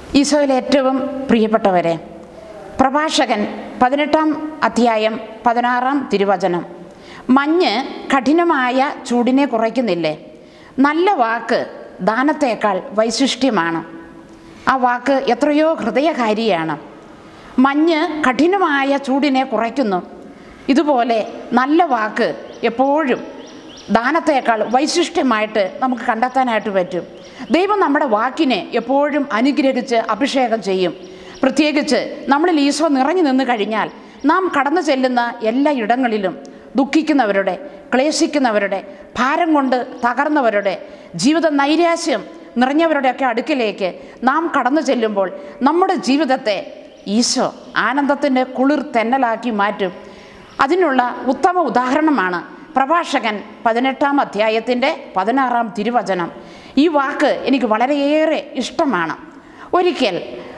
ഈശോയിൽ ഏറ്റവും പ്രിയപ്പെട്ടവരെ പ്രഭാഷകൻ പതിനെട്ടാം അധ്യായം പതിനാറാം തിരുവചനം മഞ്ഞ് കഠിനമായ ചൂടിനെ കുറയ്ക്കുന്നില്ലേ നല്ല വാക്ക് ദാനത്തേക്കാൾ വൈശിഷ്ട്യമാണ് ആ വാക്ക് എത്രയോ ഹൃദയകാരിയാണ് മഞ്ഞ് കഠിനമായ ചൂടിനെ കുറയ്ക്കുന്നു ഇതുപോലെ നല്ല വാക്ക് എപ്പോഴും ദാനത്തേക്കാൾ വൈശിഷ്ട്യമായിട്ട് നമുക്ക് കണ്ടെത്താനായിട്ട് പറ്റും ദൈവം നമ്മുടെ വാക്കിനെ എപ്പോഴും അനുഗ്രഹിച്ച് അഭിഷേകം ചെയ്യും പ്രത്യേകിച്ച് നമ്മളിൽ ഈശോ നിറഞ്ഞു നിന്ന് കഴിഞ്ഞാൽ നാം കടന്നു ചെല്ലുന്ന എല്ലാ ഇടങ്ങളിലും ദുഃഖിക്കുന്നവരുടെ ക്ലേശിക്കുന്നവരുടെ ഭാരം കൊണ്ട് തകർന്നവരുടെ ജീവിത നൈരാശ്യം നിറഞ്ഞവരുടെയൊക്കെ അടുക്കിലേക്ക് നാം കടന്നു ചെല്ലുമ്പോൾ നമ്മുടെ ജീവിതത്തെ ഈശോ ആനന്ദത്തിൻ്റെ കുളിർ തെന്നലാക്കി മാറ്റും അതിനുള്ള ഉത്തമ ഉദാഹരണമാണ് പ്രഭാഷകൻ പതിനെട്ടാം അധ്യായത്തിൻ്റെ പതിനാറാം തിരുവചനം ഈ വാക്ക് എനിക്ക് വളരെയേറെ ഇഷ്ടമാണ് ഒരിക്കൽ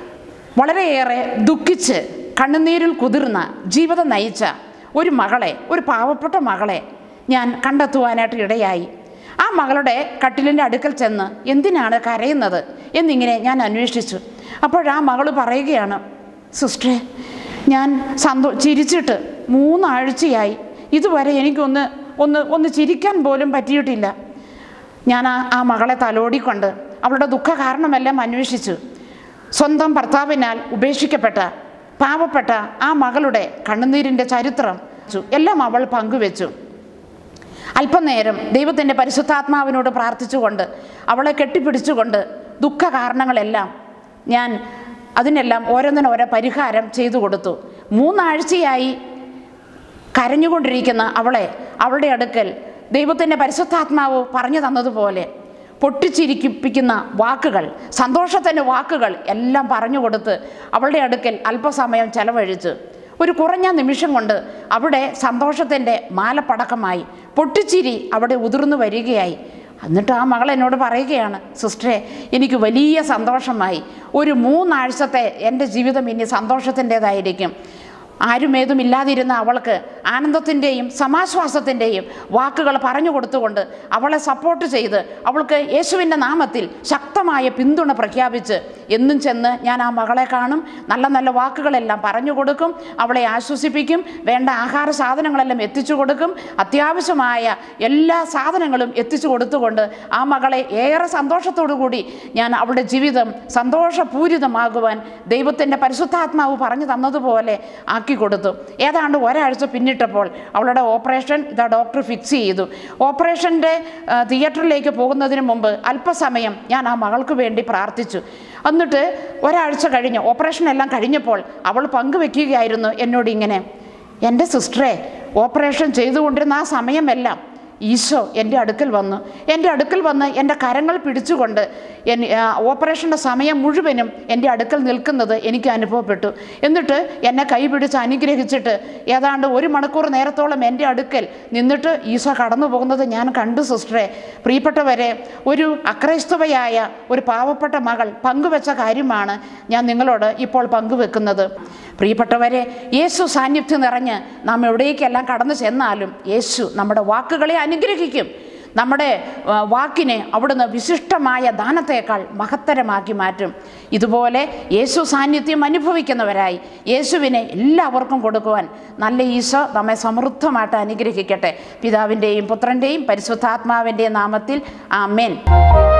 വളരെയേറെ ദുഃഖിച്ച് കണ്ണുനീരിൽ കുതിർന്ന ജീവിതം നയിച്ച ഒരു മകളെ ഒരു പാവപ്പെട്ട മകളെ ഞാൻ കണ്ടെത്തുവാനായിട്ട് ഇടയായി ആ മകളുടെ കട്ടിലിൻ്റെ അടുക്കൽ ചെന്ന് എന്തിനാണ് കരയുന്നത് എന്നിങ്ങനെ ഞാൻ അന്വേഷിച്ചു അപ്പോഴാ മകൾ പറയുകയാണ് സിസ്റ്ററെ ഞാൻ സന്തോ ചിരിച്ചിട്ട് മൂന്നാഴ്ചയായി ഇതുവരെ എനിക്കൊന്ന് ഒന്ന് ഒന്ന് ചിരിക്കാൻ പോലും പറ്റിയിട്ടില്ല ഞാൻ ആ ആ മകളെ തലോടിക്കൊണ്ട് അവളുടെ ദുഃഖ കാരണമെല്ലാം അന്വേഷിച്ചു സ്വന്തം ഭർത്താവിനാൽ ഉപേക്ഷിക്കപ്പെട്ട പാവപ്പെട്ട ആ മകളുടെ കണ്ണുനീരിൻ്റെ ചരിത്രം എല്ലാം അവൾ പങ്കുവെച്ചു അല്പനേരം ദൈവത്തിൻ്റെ പരിശുദ്ധാത്മാവിനോട് പ്രാർത്ഥിച്ചുകൊണ്ട് അവളെ കെട്ടിപ്പിടിച്ചുകൊണ്ട് ദുഃഖ കാരണങ്ങളെല്ലാം ഞാൻ അതിനെല്ലാം ഓരോന്നിനും ഓരോ പരിഹാരം ചെയ്തു കൊടുത്തു മൂന്നാഴ്ചയായി കരഞ്ഞുകൊണ്ടിരിക്കുന്ന അവളെ അവളുടെ അടുക്കൽ ദൈവത്തിൻ്റെ പരിശുദ്ധാത്മാവ് പറഞ്ഞു തന്നതുപോലെ പൊട്ടിച്ചിരിപ്പിക്കുന്ന വാക്കുകൾ സന്തോഷത്തിൻ്റെ വാക്കുകൾ എല്ലാം പറഞ്ഞു കൊടുത്ത് അവളുടെ അടുക്കൽ അല്പസമയം ചെലവഴിച്ചു ഒരു കുറഞ്ഞ നിമിഷം കൊണ്ട് അവിടെ സന്തോഷത്തിൻ്റെ മാലപ്പടക്കമായി പൊട്ടിച്ചിരി അവിടെ ഉതിർന്നു വരികയായി എന്നിട്ട് ആ മകൾ എന്നോട് പറയുകയാണ് സിസ്റ്ററെ എനിക്ക് വലിയ സന്തോഷമായി ഒരു മൂന്നാഴ്ചത്തെ എൻ്റെ ജീവിതം ഇനി സന്തോഷത്തിൻ്റെതായിരിക്കും ആരുമേതും ഇല്ലാതിരുന്ന അവൾക്ക് ആനന്ദത്തിൻ്റെയും സമാശ്വാസത്തിൻ്റെയും വാക്കുകൾ പറഞ്ഞു കൊടുത്തുകൊണ്ട് അവളെ സപ്പോർട്ട് ചെയ്ത് അവൾക്ക് യേശുവിൻ്റെ നാമത്തിൽ ശക്തമായ പിന്തുണ പ്രഖ്യാപിച്ച് എന്നും ചെന്ന് ഞാൻ ആ മകളെ കാണും നല്ല നല്ല വാക്കുകളെല്ലാം പറഞ്ഞു കൊടുക്കും അവളെ ആശ്വസിപ്പിക്കും വേണ്ട ആഹാര സാധനങ്ങളെല്ലാം എത്തിച്ചു കൊടുക്കും അത്യാവശ്യമായ എല്ലാ സാധനങ്ങളും എത്തിച്ചു കൊടുത്തുകൊണ്ട് ആ മകളെ ഏറെ സന്തോഷത്തോടു കൂടി ഞാൻ അവളുടെ ജീവിതം സന്തോഷപൂരിതമാകുവാൻ ദൈവത്തിൻ്റെ പരിശുദ്ധാത്മാവ് പറഞ്ഞു തന്നതുപോലെ ആക്കി കൊടുത്തു ഏതാണ്ട് ഒരാഴ്ച പിന്നിട്ടപ്പോൾ അവളുടെ ഓപ്പറേഷൻ ഇതാ ഡോക്ടർ ഫിക്സ് ചെയ്തു ഓപ്പറേഷൻ്റെ ആ, തിയേറ്ററിലേക്ക് പോകുന്നതിന് മുമ്പ് അല്പസമയം ഞാൻ ആ മകൾക്ക് വേണ്ടി പ്രാർത്ഥിച്ചു എന്നിട്ട് ഒരാഴ്ച കഴിഞ്ഞ് ഓപ്പറേഷൻ എല്ലാം കഴിഞ്ഞപ്പോൾ അവൾ പങ്കുവെക്കുകയായിരുന്നു എന്നോട് ഇങ്ങനെ എൻ്റെ സിസ്റ്ററെ ഓപ്പറേഷൻ ചെയ്തുകൊണ്ടിരുന്ന ആ സമയമെല്ലാം ഈശോ എൻ്റെ അടുക്കൽ വന്നു എൻ്റെ അടുക്കൽ വന്ന് എൻ്റെ കരങ്ങൾ പിടിച്ചുകൊണ്ട് എൻ ആ, ഓപ്പറേഷൻ്റെ സമയം മുഴുവനും എൻ്റെ അടുക്കൽ നിൽക്കുന്നത് എനിക്ക് അനുഭവപ്പെട്ടു എന്നിട്ട് എന്നെ കൈ പിടിച്ച് അനുഗ്രഹിച്ചിട്ട് ഏതാണ്ട് ഒരു മണിക്കൂർ നേരത്തോളം എൻ്റെ അടുക്കൽ നിന്നിട്ട് ഈശോ കടന്നു പോകുന്നത് ഞാൻ കണ്ടു സിസ്റ്ററെ പ്രിയപ്പെട്ടവരെ ഒരു അക്രൈസ്തവയായ ഒരു പാവപ്പെട്ട മകൾ പങ്കുവെച്ച കാര്യമാണ് ഞാൻ നിങ്ങളോട് ഇപ്പോൾ പങ്കുവെക്കുന്നത് പ്രിയപ്പെട്ടവരെ യേശു സാന്നിധ്യം നിറഞ്ഞ് നാം എവിടേക്കെല്ലാം കടന്നു ചെന്നാലും യേശു നമ്മുടെ വാക്കുകളെ അനുഗ്രഹിക്കും നമ്മുടെ ആ, വാക്കിനെ അവിടുന്ന് വിശിഷ്ടമായ ദാനത്തേക്കാൾ മഹത്തരമാക്കി മാറ്റും ഇതുപോലെ യേശു സാന്നിധ്യം അനുഭവിക്കുന്നവരായി യേശുവിനെ എല്ലാവർക്കും കൊടുക്കുവാൻ നല്ല ഈശോ നമ്മെ സമൃദ്ധമായിട്ട് അനുഗ്രഹിക്കട്ടെ പിതാവിൻ്റെയും പുത്രൻ്റെയും പരിശുദ്ധാത്മാവിൻ്റെയും നാമത്തിൽ ആമേൻ